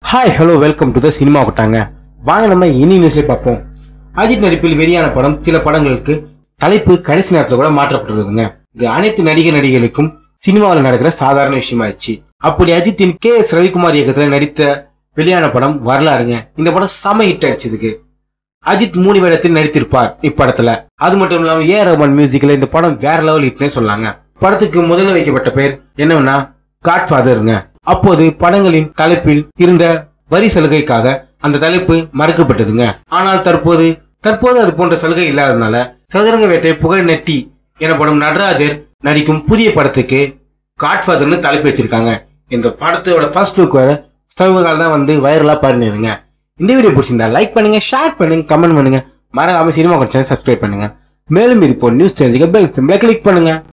hi hello welcome to the cinema கொட்டாங்க வாங்க நம்ம இனி நியூஸ்ல பார்ப்போம் அஜித் நடிப்பில் வெளியான படம் சில படங்களுக்கு தலைப்பு கடைசி நேரத்துல கூட மாற்றப்பட்டுள்ளதுங்க இது அனைத்து நடிகர் நடிகைகளுக்கும் சினிமாவில் நடக்கிற சாதாரண விஷயமாயிடுச்சு அப்படி அஜித்தின் கே எஸ் ரவிக்குமார் இயக்கத்துல நடித்த வெளியான படம் வரலாறுங்க இந்த படம் செம ஹிட் அடிச்சதுக்கு அஜித் மூணு வேடத்தில் நடித்திருப்பார் இப்படத்துல அது மட்டும் இல்லாம ஏ ரஹ்மான் மியூசிக்ல இந்த படம் வேற லெவல் ஹிட்னே சொல்லாங்க படத்துக்கு முதல்ல வைக்கப்பட்ட பெயர் என்னன்னா காட்ஃபாதருங்க அப்போது படங்களின் தலைப்பில் இருந்த வரி சலுகைக்காக அந்த தலைப்பு மறுக்கப்பட்டதுங்க ஆனால் தற்போது தற்போது அது போன்ற சலுகை இல்லாததுனால சதுரங்க வேட்டை புகழ் நெட்டி எனப்படும் நடராஜர் நடிக்கும் புதிய படத்துக்கு காட்ஃபாதர்னு தலைப்பு வச்சிருக்காங்க இந்த படத்தோட ஃபர்ஸ்ட் லுக் வேற சமீப காலம் தான் வந்து வைரலா பாருங்க இந்த வீடியோ பிடிச்சிருந்தா லைக் பண்ணுங்க ஷேர் பண்ணுங்க கமெண்ட் பண்ணுங்க மறக்காம சினிமா கொஞ்சம் சப்ஸ்கிரைப் பண்ணுங்க மேலும் இது போல் நியூஸ் தெரிஞ்சுக்க பெல் சிம்பிளை கிளிக் பண்ணுங்க